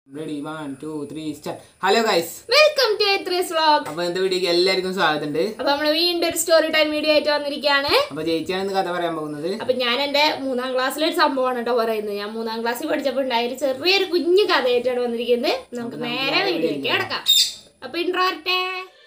Ready one two three start hello guys welcome to എത്രീസ് vlog അപ്പൊ ഇന്നത്തെ വീഡിയോക്ക് എല്ലാവർക്കും സ്വാഗതമുണ്ട് അപ്പൊ നമ്മള് വീണ്ടും ഒരു സ്റ്റോറി ടൈം വീഡിയോ ആയിട്ട് വന്നിരിക്കുകയാണ് അപ്പൊ ചേച്ചിയാണ് ഇന്ന് കഥ പറയാൻ പോകുന്നത് അപ്പൊ ഞാൻ എന്റെ മൂന്നാം ക്ലാസ്സിലെ ഒരു സംഭവമാണ് കേട്ടോ പറയുന്നത് ഞാൻ മൂന്നാം ക്ലാസ്സിൽ പഠിച്ചപ്പോൾ ഉണ്ടായ ഒരു ചെറിയൊരു കുഞ്ഞു കഥയായിട്ടാണ് വന്നിരിക്കുന്നത് നമുക്ക് നേരെ വീഡിയോയിലേക്ക് കിടക്കാം അപ്പൊ ഇൻട്രോ വരട്ടെ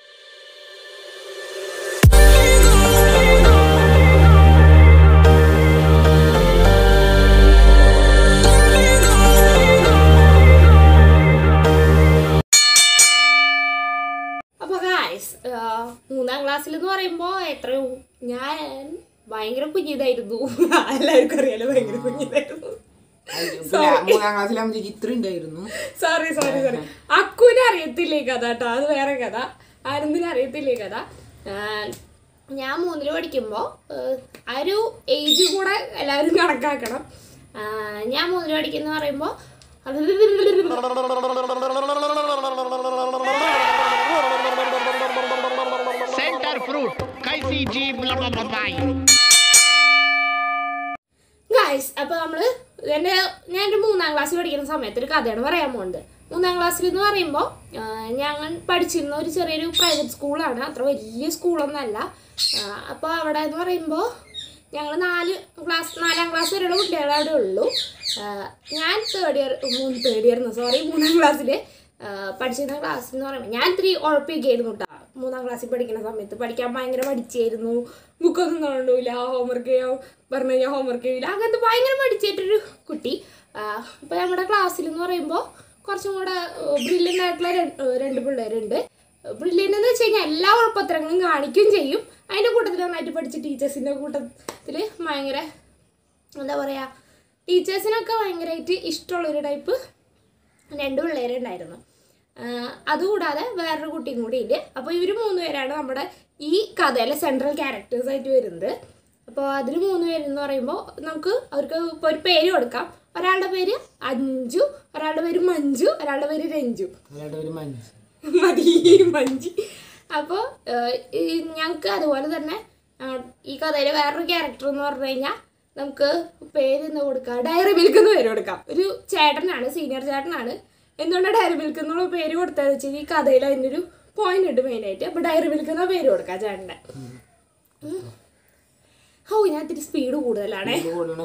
അപ്പൊ ഗായ്സ് മൂന്നാം ക്ലാസ്സിൽ എന്ന് പറയുമ്പോ എത്രയോ ഞാൻ ഭയങ്കര കുഞ്ഞിതായിരുന്നു എല്ലാവർക്കും അറിയാലോ ഭയങ്കര കുഞ്ഞിതായിരുന്നു പിന്നെ മൂന്നാം ക്ലാസ്സിലാകുമ്പോൾ ചേച്ചി ഇത്ര ഉണ്ടായിരുന്നു സോറി സോറി സോറി അക്കുവിനെ അറിയത്തില്ലേ ഈ കഥ കേട്ടോ അത് വേറെ കഥ ആനന്ദിനെ അറിയത്തില്ലേ ഈ കഥ ആ, ഞാൻ മൂന്നിൽ പഠിക്കുമ്പോൾ ആ ഒരു ഏജ് കൂടെ എല്ലാവരും കണക്കാക്കണം ആ, ഞാൻ മൂന്നിൽ പഠിക്കുന്ന പറയുമ്പോൾ Center fruit. Kaisi G blah blah blah bye. Guys അപ്പോൾ നമ്മൾ എൻ്റെ ഞാൻ ഒരു മൂന്നാം ക്ലാസ്സിൽ പഠിക്കുന്ന സമയത്ത് ഒരു കഥയാണ് പറയാൻ പോകുന്നത് മൂന്നാം ക്ലാസ്സിൽ എന്ന് പറയുമ്പോൾ ഞങ്ങൾ പഠിച്ചിരുന്ന ഒരു ചെറിയൊരു പ്രൈവറ്റ് സ്കൂളാണ് അത്ര വലിയ സ്കൂളൊന്നുമല്ല അപ്പോൾ അവിടെ എന്ന് പറയുമ്പോൾ ഞങ്ങൾ നാല് ക്ലാസ് നാലാം ക്ലാസ് വരെയുള്ള കുട്ടികളെ അവിടെ ഉള്ളൂ ആ, ഞാൻ തേർഡ് ഇയർ മൂന്ന് തേർഡ് ഇയർ സോറി മൂന്നാം ക്ലാസ്സിൽ പഠിച്ചിരുന്ന ക്ലാസ് എന്ന് പറയുമ്പോൾ ഞാൻ ഇത്തിരി ഉഴപ്പിയൊക്കെ ആയിരുന്നു കേട്ടോ മൂന്നാം ക്ലാസ്സിൽ പഠിക്കുന്ന സമയത്ത് പഠിക്കാൻ ഭയങ്കര പഠിച്ചായിരുന്നു ബുക്കൊന്നും കാണൂല ഹോംവർക്ക് ചെയ്യാൻ പറഞ്ഞു കഴിഞ്ഞാൽ ഹോംവർക്ക് ചെയ്യില്ല അങ്ങനത്തെ ഭയങ്കര പഠിച്ചിട്ടൊരു കുട്ടി അപ്പോൾ നമ്മുടെ ക്ലാസ്സിൽ എന്ന് പറയുമ്പോൾ കുറച്ചും കൂടെ ബ്രില്യൻ്റ് ആയിട്ടുള്ള രണ്ട് രണ്ട് പിള്ളേരുണ്ട് ബ്രില്യൻ്റ് എന്ന് വെച്ച് കഴിഞ്ഞാൽ എല്ലാ ഉഴപ്പത്തരങ്ങളും കാണിക്കുകയും ചെയ്യും അതിൻ്റെ കൂട്ടത്തിൽ നന്നായിട്ട് പഠിച്ച ടീച്ചേഴ്സിൻ്റെ കൂട്ടത്തിൽ ഭയങ്കര എന്താ പറയുക ടീച്ചേഴ്സിനൊക്കെ ഭയങ്കരമായിട്ട് ഇഷ്ടമുള്ളൊരു ടൈപ്പ് രണ്ട് പിള്ളേരുണ്ടായിരുന്നു ആഹ് അതുകൂടാതെ വേറൊരു കുട്ടിയും കൂടി ഉണ്ട് അപ്പോൾ ഇവർ മൂന്ന് പേരാണ് നമ്മുടെ ഈ കഥയിലെ സെൻട്രൽ ക്യാരക്ടേഴ്സ് ആയിട്ട് വരുന്നത് അപ്പോൾ അതിൽ മൂന്ന് പേരെന്ന് പറയുമ്പോൾ നമുക്ക് അവർക്ക് ഇപ്പോൾ ഒരു പേര് കൊടുക്കാം ഒരാളുടെ പേര് അഞ്ജു ഒരാളുടെ പേര് മഞ്ജു ഒരാളുടെ പേര് രഞ്ജു അയാളുടെ ഒരു മഞ്ഞ് മതി മഞ്ചി അപ്പോൾ ഞങ്ങൾക്ക് അതുപോലെ തന്നെ ആ, ഈ കഥയിലെ വേറൊരു ക്യാരക്ടർ എന്ന് പറഞ്ഞു കഴിഞ്ഞാൽ നമുക്ക് പേര് എന്താ കൊടുക്കുക ഡയറി മിൽക്ക് എന്ന് പേര് കൊടുക്കാം ഒരു ചേട്ടനാണ് സീനിയർ ചേട്ടനാണ് എന്തുകൊണ്ടാണ് ഡയറി മിൽക്ക് എന്നുള്ള പേര് കൊടുത്തതെന്ന് വെച്ചാൽ ഈ കഥയിൽ അതിൻ്റെ ഒരു പോയിന്റ് ഉണ്ട് മെയിനായിട്ട് അപ്പോൾ ഡയറി മിൽക്ക് എന്ന പേര് കൊടുക്കാം ചേട്ടൻ്റെ ഉം. ഓ ഞാൻ ഇത്തിരി സ്പീഡ് കൂടുതലാണേ ഇത് കൂടണം.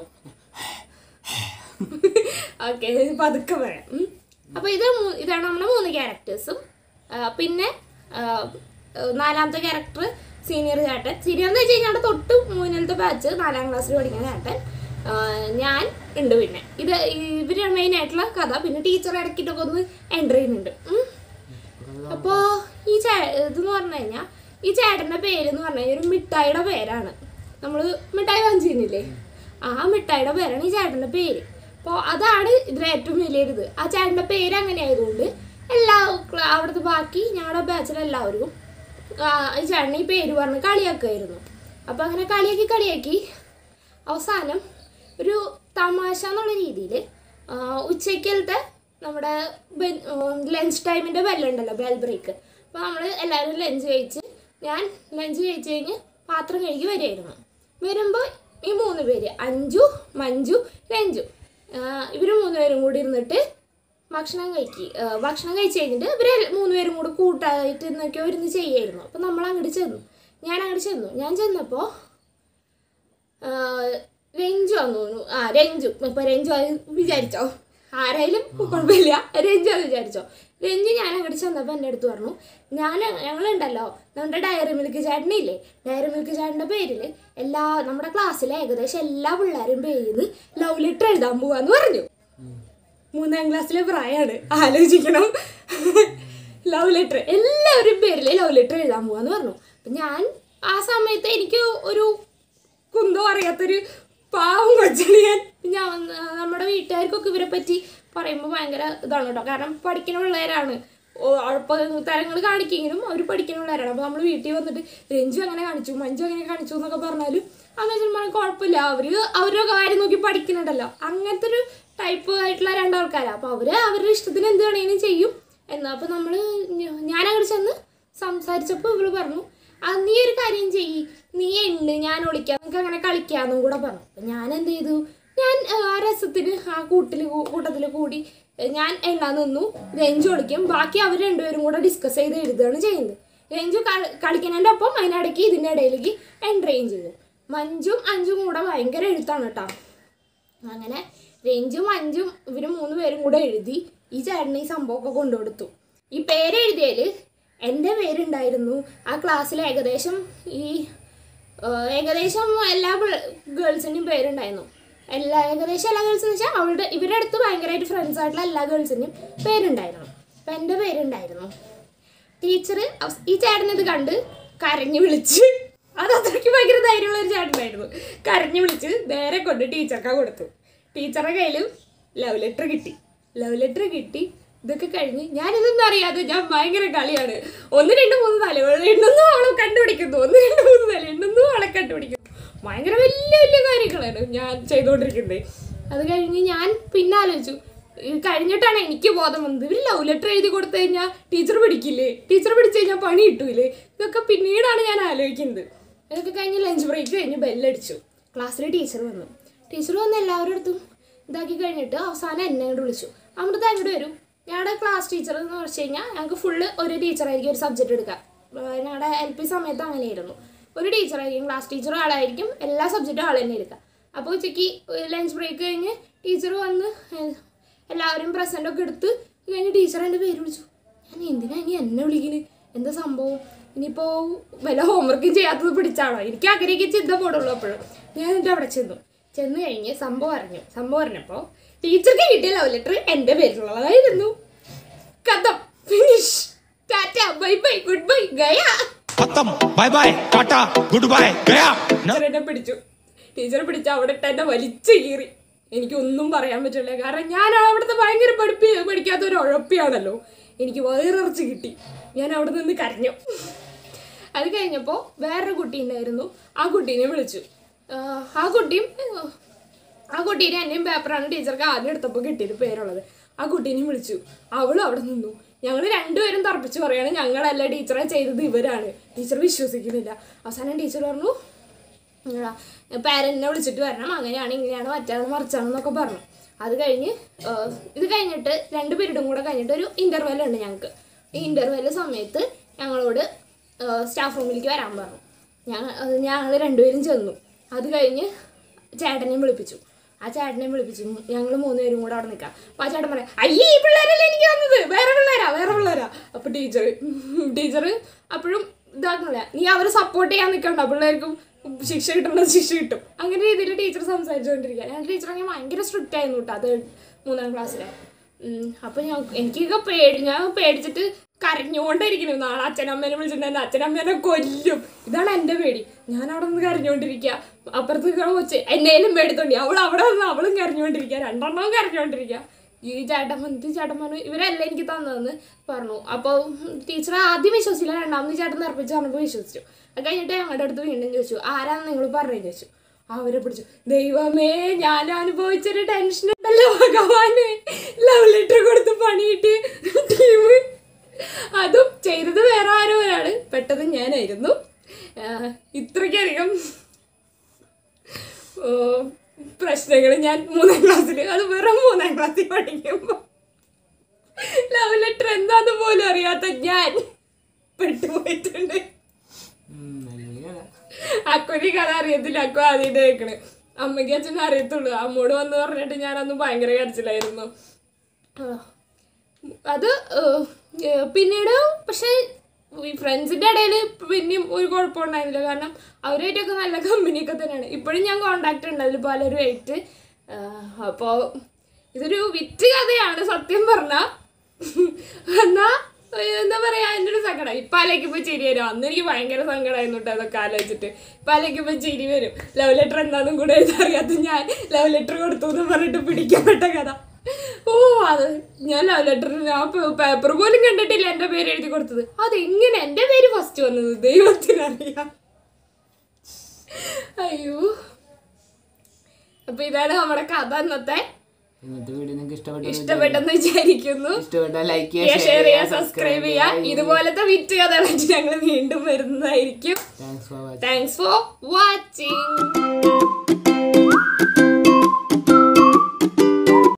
ഓക്കെ പതുക്കെ പറയാം ഉം. അപ്പൊ ഇത് മൂ- ഇതാണ് നമ്മുടെ മൂന്ന് ക്യാരക്ടേഴ്സും പിന്നെ ആ, ആ, നാലാമത്തെ ക്യാരക്ടർ സീനിയർ ചേട്ടൻ സീനിയർ എന്ന് വെച്ച് കഴിഞ്ഞാൽ അവിടെ തൊട്ട് മൂന്നിലത്തെ ബാച്ച് നാലാം ക്ലാസ്സിൽ പഠിക്കുന്ന ചേട്ടൻ ആ, ഞാൻ ഉണ്ട് പിന്നെ ഇത് ഇവരാണ് മെയിൻ ആയിട്ടുള്ള കഥ പിന്നെ ടീച്ചർ ഇടയ്ക്കിട്ടൊക്കെ ഒന്ന് എൻ്റർ ചെയ്യുന്നുണ്ട് ഉം. അപ്പോൾ ഈ ചേ ഇതെന്ന് പറഞ്ഞു കഴിഞ്ഞാൽ ഈ ചേട്ടൻ്റെ പേരെന്ന് പറഞ്ഞു കഴിഞ്ഞാൽ ഒരു മിഠായിയുടെ പേരാണ് നമ്മൾ മിഠായി വാങ്ങിച്ചിരുന്നില്ലേ ആ മിഠായിയുടെ പേരാണ് ഈ ചേട്ടൻ്റെ പേര് അപ്പോൾ അതാണ് ഇതിൽ ഏറ്റവും വലിയൊരിത് ആ ചേട്ടൻ്റെ പേര് അങ്ങനെ ആയതുകൊണ്ട് എല്ലാ ക്ല- അവിടുത്തെ ബാക്കി ഞങ്ങളുടെ ബാച്ചിലെ എല്ലാവരും ആ, ഈ ചേട്ടനെ ഈ പേര് പറഞ്ഞ് കളിയാക്കുമായിരുന്നു അപ്പോൾ അങ്ങനെ കളിയാക്കി കളിയാക്കി അവസാനം ഒരു തമാശ എന്നുള്ള രീതിയിൽ ഉച്ചയ്ക്കലത്തെ നമ്മുടെ ലഞ്ച് ടൈമിൻ്റെ ബെല്ലുണ്ടല്ലോ ബെൽ ബ്രേക്ക് അപ്പോൾ നമ്മൾ എല്ലാവരും ലഞ്ച് കഴിച്ച് ഞാൻ ലഞ്ച് കഴിച്ച് കഴിഞ്ഞ് പാത്രം കഴുകി വരുമായിരുന്നു വരുമ്പോൾ ഈ മൂന്ന് പേര് അഞ്ചു മഞ്ജു രഞ്ജു ഇവർ മൂന്ന് പേരും കൂടി ഇരുന്നിട്ട് ഭക്ഷണം കഴിക്കി ഭക്ഷണം കഴിച്ച് കഴിഞ്ഞിട്ട് ഇവർ മൂന്ന് പേരും കൂടി കൂട്ടായിട്ട് എന്നൊക്കെ ഇരുന്ന് ചെയ്യായിരുന്നു അപ്പോൾ നമ്മൾ അങ്ങോട്ട് ചെന്നു ഞാൻ അങ്ങോട്ട് ചെന്നു ഞാൻ ചെന്നപ്പോൾ ആഹ് രഞ്ജു ആന്ന് തോന്നുന്നു ആ രഞ്ജു ഇപ്പൊ രഞ്ജു അത് വിചാരിച്ചോ ആരായാലും കുഴപ്പമില്ല രഞ്ജു അത് വിചാരിച്ചോ രഞ്ജു ഞാൻ അങ്ങോട്ട് ചെന്നപ്പോൾ എൻ്റെ അടുത്ത് പറഞ്ഞു ഞാൻ ഞങ്ങളുണ്ടല്ലോ നമ്മുടെ ഡയറി മിൽക്ക് ചേട്ടനില്ലേ ഡയറി മിൽക്ക് ചേട്ടൻ്റെ പേരിൽ എല്ലാ നമ്മുടെ ക്ലാസ്സിലെ ഏകദേശം എല്ലാ പിള്ളേരും പേരിൽ ലവ് ലെറ്റർ എഴുതാൻ പോവാന്ന് പറഞ്ഞു മൂന്നാം ക്ലാസ്സിലെ പ്രായമാണ് ആലോചിക്കണം ലവ് ലെറ്റർ എല്ലാവരും പേരിൽ ലവ് ലെറ്റർ എഴുതാൻ പോവാന്ന് പറഞ്ഞു അപ്പം ഞാൻ ആ സമയത്ത് എനിക്ക് ഒരു കുന്തോ അറിയാത്തൊരു പാവം കൊച്ചാണ് ഞാൻ ഞാൻ വന്ന് നമ്മുടെ വീട്ടുകാർക്കൊക്കെ ഇവരെ പറ്റി പറയുമ്പോൾ ഭയങ്കര ഇതാണ് കേട്ടോ കാരണം പഠിക്കുന്ന പിള്ളേരാണ് തരങ്ങൾ കാണിക്കെങ്കിലും അവർ പഠിക്കുന്ന പിള്ളേരാണ് അപ്പോൾ നമ്മൾ വീട്ടിൽ വന്നിട്ട് രഞ്ജു അങ്ങനെ കാണിച്ചു മഞ്ജു അങ്ങനെ കാണിച്ചു എന്നൊക്കെ പറഞ്ഞാലും അമ്മച്ചൻ പറഞ്ഞാൽ കുഴപ്പമില്ല അവർ അവരുടെ കാര്യം നോക്കി പഠിക്കുന്നുണ്ടല്ലോ അങ്ങനത്തെ ഒരു ടൈപ്പ് ആയിട്ടുള്ള രണ്ടാൾക്കാരാണ് അപ്പോൾ അവർ അവരുടെ ഇഷ്ടത്തിന് എന്ത് വേണമെങ്കിലും ചെയ്യും എന്നാൽ അപ്പോൾ നമ്മൾ ഞാൻ അങ്ങോട്ട് ചെന്ന് സംസാരിച്ചപ്പോൾ ഇവള് പറഞ്ഞു ആ നീ ഒരു കാര്യം ചെയ്യ് നീ ഉണ്ട് ഞാൻ ഒളിക്കാം നമുക്ക് അങ്ങനെ കളിക്കാന്നും കൂടെ പറഞ്ഞു അപ്പം ഞാൻ എന്ത് ചെയ്തു ഞാൻ ആ, ആ രസത്തിന് ആ കൂട്ടിൽ കൂട്ടത്തിൽ കൂടി ഞാൻ എണ്ണാൻ നിന്നു രഞ്ജു കളിക്കും ബാക്കി അവർ രണ്ടുപേരും കൂടെ ഡിസ്കസ് ചെയ്ത് എഴുതുകയാണ് ചെയ്യുന്നത് രഞ്ജു കള- കളിക്കുന്നതിൻ്റെ ഒപ്പം അതിനിടയ്ക്ക് ഇതിൻ്റെ ഇടയിലേക്ക് എൻട്രെയും ചെയ്തു മഞ്ജും അഞ്ചും കൂടെ ഭയങ്കര എഴുത്താണ് കേട്ടോ അങ്ങനെ രഞ്ജും അഞ്ചും ഇവർ മൂന്ന് പേരും കൂടെ എഴുതി ഈ ചേട്ടന് ഈ സംഭവമൊക്കെ കൊണ്ടുകൊടുത്തു ഈ പേര് എഴുതിയതിൽ എൻ്റെ പേരുണ്ടായിരുന്നു ആ ക്ലാസ്സിൽ ഏകദേശം ഈ ആ, ഏകദേശം എല്ലാ ഗേൾസിൻ്റെയും പേരുണ്ടായിരുന്നു എല്ലാ ഏകദേശം എല്ലാ ഗേൾസ് വെച്ചാൽ അവളുടെ ഇവരുടെ അടുത്ത് ഭയങ്കരമായിട്ട് ഫ്രണ്ട്സ് ആയിട്ടുള്ള എല്ലാ ഗേൾസിൻ്റെയും പേരുണ്ടായിരുന്നു അപ്പം എൻ്റെ പേരുണ്ടായിരുന്നു ടീച്ചർ ഈ ചേട്ടൻ ഇത് കണ്ട് കരഞ്ഞു വിളിച്ച് അത് അത്രയ്ക്ക് ഭയങ്കര ധൈര്യമുള്ള ഒരു ചേട്ടനായിരുന്നു കരഞ്ഞു വിളിച്ച് നേരെ കൊണ്ട് ടീച്ചർക്ക് കൊടുത്തു ടീച്ചറുടെ കയ്യിലും ലവ് ലെറ്റർ കിട്ടി ലവ് ലെറ്റർ കിട്ടി ഇതൊക്കെ കഴിഞ്ഞ് ഞാനിതൊന്നും അറിയാതെ ഞാൻ ഭയങ്കര കളിയാണ് ഒന്ന് രണ്ട് മൂന്ന് തലകൾ എണ്ണൊന്നും അവളെ കണ്ടുപിടിക്കുന്നു ഒന്ന് രണ്ട് മൂന്ന് തല എണ്ണൊന്നും അവളെ കണ്ടുപിടിക്കുന്നു ഭയങ്കര വലിയ വലിയ കാര്യങ്ങളാണ് ഞാൻ ചെയ്തുകൊണ്ടിരിക്കുന്നത് അത് കഴിഞ്ഞ് ഞാൻ പിന്നെ ആലോചിച്ചു ഇത് കഴിഞ്ഞിട്ടാണ് എനിക്ക് ബോധം വന്നത് ഇവർ ലവ് ലെറ്റർ എഴുതി കൊടുത്തു കഴിഞ്ഞാൽ ടീച്ചർ പിടിക്കില്ലേ ടീച്ചർ പിടിച്ചു കഴിഞ്ഞാൽ പണി കിട്ടൂലേ ഇതൊക്കെ പിന്നീടാണ് ഞാൻ ആലോചിക്കുന്നത് ഇതൊക്കെ കഴിഞ്ഞ് ലഞ്ച് ബ്രേക്ക് കഴിഞ്ഞ് ബെല്ലടിച്ചു ക്ലാസ്സിൽ ടീച്ചർ വന്നു ടീച്ചർ വന്ന് എല്ലാവരുടെ അടുത്തും ഇതാക്കി കഴിഞ്ഞിട്ട് അവസാനം എന്നെ അങ്ങോട്ട് വിളിച്ചു അമൃത അങ്ങോട്ട് വരും ഞങ്ങളുടെ ക്ലാസ് ടീച്ചർ എന്ന് വെച്ച് കഴിഞ്ഞാൽ ഞങ്ങൾക്ക് ഫുള്ള് ഒരു ടീച്ചറായിരിക്കും ഒരു സബ്ജക്റ്റ് എടുക്കുക ഞങ്ങളുടെ എൽ പി സമയത്ത് അങ്ങനെയായിരുന്നു ഒരു ടീച്ചറായിരിക്കും ക്ലാസ് ടീച്ചർ ആളായിരിക്കും എല്ലാ സബ്ജക്റ്റും ആൾ തന്നെ എടുക്കുക അപ്പോൾ ഉച്ചയ്ക്ക് ലഞ്ച് ബ്രേക്ക് കഴിഞ്ഞ് ടീച്ചർ വന്ന് ഏഹ്, എല്ലാവരും പ്രസൻ്റ് ഒക്കെ എടുത്ത് ഇത് കഴിഞ്ഞ് ടീച്ചർ എൻ്റെ പേര് വിളിച്ചു ഞാൻ എന്തിനാ ഇനി എന്നെ വിളിക്കുന്നത് എന്താ സംഭവം ഇനിയിപ്പോൾ വല്ല ഹോംവർക്കും ചെയ്യാത്തത് പിടിച്ചാണോ എനിക്ക് അങ്ങനെയൊക്കെ ചിന്ത പോടുള്ളൂ അപ്പോഴും ഞാൻ എന്നിട്ട് അവിടെ ചെന്നു ചെന്ന് കഴിഞ്ഞ് സംഭവം അറിഞ്ഞു സംഭവം അറിഞ്ഞപ്പോൾ ടീച്ചർക്ക് കിട്ടിയ ലവ് ലെറ്റർ എൻ്റെ പേരിലുള്ളതായിരുന്നു കഥം finish tata bye bye good bye ഗയാ खत्म bye bye tata good bye गया ടീച്ചർ എന്നെ പിടിച്ചു ടീച്ചർ പിടിച്ച് അവിടെ ഇട്ട് എന്നെ വലിച്ചു കീറി എനിക്കൊന്നും പറയാൻ പറ്റില്ല കാരണം ഞാൻ അവിടുത്തെ ഭയങ്കര പഠിപ്പി പഠിക്കാത്ത ഒരു ഉഴപ്പിയാണല്ലോ എനിക്ക് വയറിറച്ച് കിട്ടി ഞാൻ അവിടെ നിന്ന് കരഞ്ഞു അത് കഴിഞ്ഞപ്പോൾ വേറൊരു കുട്ടി ഉണ്ടായിരുന്നു ആ കുട്ടീനെ വിളിച്ചു ആഹ് ആ കുട്ടിയും ആഹ് ആ കുട്ടീനെ എന്നെയും പേപ്പറാണ് ടീച്ചർക്ക് ആദ്യം എടുത്തപ്പോൾ കിട്ടിയത് പേരുള്ളത് ആ കുട്ടീനെയും വിളിച്ചു അവളും അവിടെ നിന്നു ഞങ്ങൾ രണ്ടുപേരും തർപ്പിച്ച് പറയാണ് ഞങ്ങളല്ല ടീച്ചറെ ചെയ്തത് ഇവരാണ് ടീച്ചർ വിശ്വസിക്കുന്നില്ല അവസാനം ടീച്ചർ പറഞ്ഞു പാരന്റിനെ വിളിച്ചിട്ട് വരണം അങ്ങനെയാണ് ഇങ്ങനെയാണ് മറ്റാണ് മറിച്ചാണെന്നൊക്കെ പറഞ്ഞു അത് കഴിഞ്ഞ് ആ, ഇത് കഴിഞ്ഞിട്ട് രണ്ട് പീരീഡും കൂടെ കഴിഞ്ഞിട്ട് ഒരു ഇൻ്റർവെൽ ഉണ്ട് ഞങ്ങൾക്ക് ഈ ഇൻ്റർവെൽ സമയത്ത് ഞങ്ങളോട് സ്റ്റാഫ് റൂമിലേക്ക് വരാൻ പറഞ്ഞു ഞങ്ങൾ ഞങ്ങൾ രണ്ടുപേരും ചെന്നു അത് കഴിഞ്ഞ് ചേട്ടനെയും വിളിപ്പിച്ചു ആ ചേട്ടനെയും വിളിപ്പിച്ചു ഞങ്ങൾ മൂന്നുപേരും കൂടെ അവിടെ നിൽക്കാം അപ്പോൾ ആ ചേട്ടൻ പറയാം അയ്യേ ഈ പിള്ളേരല്ലേ എനിക്ക് വന്നത് വേറെ പിള്ളേരാ വേറെ പിള്ളേരാ അപ്പോൾ ടീച്ചർ ടീച്ചർ അപ്പോഴും ഇതാക്കണില്ല നീ അവരെ സപ്പോർട്ട് ചെയ്യാൻ നിൽക്കണ്ട പിള്ളേർക്കും ശിക്ഷ കിട്ടേണ്ടത് ശിക്ഷ കിട്ടും അങ്ങനെ രീതിയിൽ ടീച്ചർ സംസാരിച്ചുകൊണ്ടിരിക്കുക ഞാൻ ടീച്ചറാണെങ്കിൽ ഭയങ്കര സ്ട്രിക്റ്റ് ആയിരുന്നു കേട്ടോ അത് മൂന്നാം ക്ലാസ്സിലെ അപ്പം ഞാൻ എനിക്കൊക്കെ പേടി ഞാൻ പേടിച്ചിട്ട് കരഞ്ഞുകൊണ്ടിരിക്കുന്നു നാളെ അച്ഛനമ്മേനെ വിളിച്ചിട്ടുണ്ടെങ്കിൽ അച്ഛനമ്മേനെ കൊല്ലും ഇതാണ് എൻ്റെ പേടി ഞാൻ അവിടെ നിന്ന് കരഞ്ഞുകൊണ്ടിരിക്കുക അപ്പുറത്ത് കൊച്ച് എന്നേലും പേടിത്തോണ്ടി അവൾ അവിടെ നിന്ന് അവളും കരഞ്ഞുകൊണ്ടിരിക്കുക രണ്ടെണ്ണവും കരഞ്ഞുകൊണ്ടിരിക്കുക ഈ ചേട്ടൻ വന്നിട്ട് ചേട്ടൻ പറഞ്ഞു ഇവരല്ല എനിക്ക് തന്നതെന്ന് പറഞ്ഞു അപ്പോൾ ടീച്ചർ ആദ്യം വിശ്വസിച്ചില്ല രണ്ടാമത് ചേട്ടൻ നിർപ്പിച്ച് പറഞ്ഞപ്പോൾ വിശ്വസിച്ചു അത് കഴിഞ്ഞിട്ട് ഞങ്ങളുടെ അടുത്ത് വീണ്ടും ചോദിച്ചു ആരാന്ന് നിങ്ങൾ പറഞ്ഞു ചോദിച്ചു അവരെ പിടിച്ചു ദൈവമേ ഞാൻ അനുഭവിച്ചൊരു ടെൻഷൻ ഉണ്ടല്ലോ ഭഗവാന് ലവ് ലെറ്റർ കൊടുത്ത് പണിയിട്ട് ടീം അതും ചെയ്തത് വേറെ ആരോ ഒരാള് പെട്ടത് ഞാനായിരുന്നു ആഹ് ഇത്രയ്ക്കധികം പ്രശ്നങ്ങൾ ഞാൻ മൂന്നാം ക്ലാസ്സിൽ അത് വെറും മൂന്നാം ക്ലാസ്സിൽ പഠിക്കുമ്പോൾ ലവ് ലെറ്റർ എന്താന്ന് പോലും അറിയാത്ത ഞാൻ പെട്ടുപോയിട്ടുണ്ട് ഉം, അടിപൊളിയാണ്. അക്കൊരു കഥ അറിയത്തില്ല അക്കു ആദ്യം കേൾക്കണ് അമ്മയ്ക്ക് അച്ഛനും അറിയത്തുള്ളൂ അമ്മോട് വന്ന് പറഞ്ഞിട്ട് ഞാനന്ന് ഭയങ്കര കരച്ചിലായിരുന്നു ആ. അത് ഏഹ്, ഏഹ്, പിന്നീട് പക്ഷെ ഈ ഫ്രണ്ട്സിൻ്റെ ഇടയിൽ പിന്നെയും ഒരു കുഴപ്പമുണ്ടായിരുന്നില്ല കാരണം അവരുമായിട്ടൊക്കെ നല്ല കമ്പനിയൊക്കെ തന്നെയാണ് ഇപ്പോഴും ഞാൻ കോണ്ടാക്ട് ഉണ്ട് അതിൽ പലരുമായിട്ട് അപ്പോൾ ഇതൊരു വിറ്റ് കഥയാണ് സത്യം പറഞ്ഞാൽ എന്നാ ഏഹ്, എന്താ പറയാ എൻ്റെ ഒരു സങ്കടം ഇപ്പം ആലോചിക്കുമ്പോൾ ചിരി വരും അന്ന് എനിക്ക് ഭയങ്കര സങ്കടമായിരുന്നു കേട്ടോ അതൊക്കെ ആലോചിച്ചിട്ട് ഇപ്പം ആലോചിക്കുമ്പോൾ ചിരി വരും ലവ് ലെറ്റർ എന്താണെന്നും കൂടെ എഴുതാറിയാത്ത ഞാൻ ലവ് ലെറ്റർ കൊടുത്തു എന്ന് പറഞ്ഞിട്ട് പിടിക്കപ്പെട്ട കഥ ഓ അത് ഞാൻ ലവ് ലെറ്ററിന് ആ പേപ്പർ പോലും കണ്ടിട്ടില്ല എൻ്റെ പേര് എഴുതി കൊടുത്തത് അതെങ്ങനെ എൻ്റെ പേര് ഫസ്റ്റ് വന്നത് ദൈവത്തിനറിയാം അയ്യോ അപ്പൊ ഇതാണ് നമ്മുടെ കഥ ഇന്നത്തെ ഇന്നത്തെ വീഡിയോ നിങ്ങൾക്ക് ഇഷ്ടപ്പെട്ടു ഇഷ്ടപ്പെട്ടെന്ന് വിചാരിക്കുന്നു ഇഷ്ടപ്പെട്ട ലൈക്ക് ഷെയർ ചെയ്യുക സബ്സ്ക്രൈബ് ചെയ്യുക ഇതുപോലത്തെ വിറ്റ് കഥകളായിട്ട് ഞങ്ങൾ വീണ്ടും വരുന്നതായിരിക്കും thanks for watching thanks for watching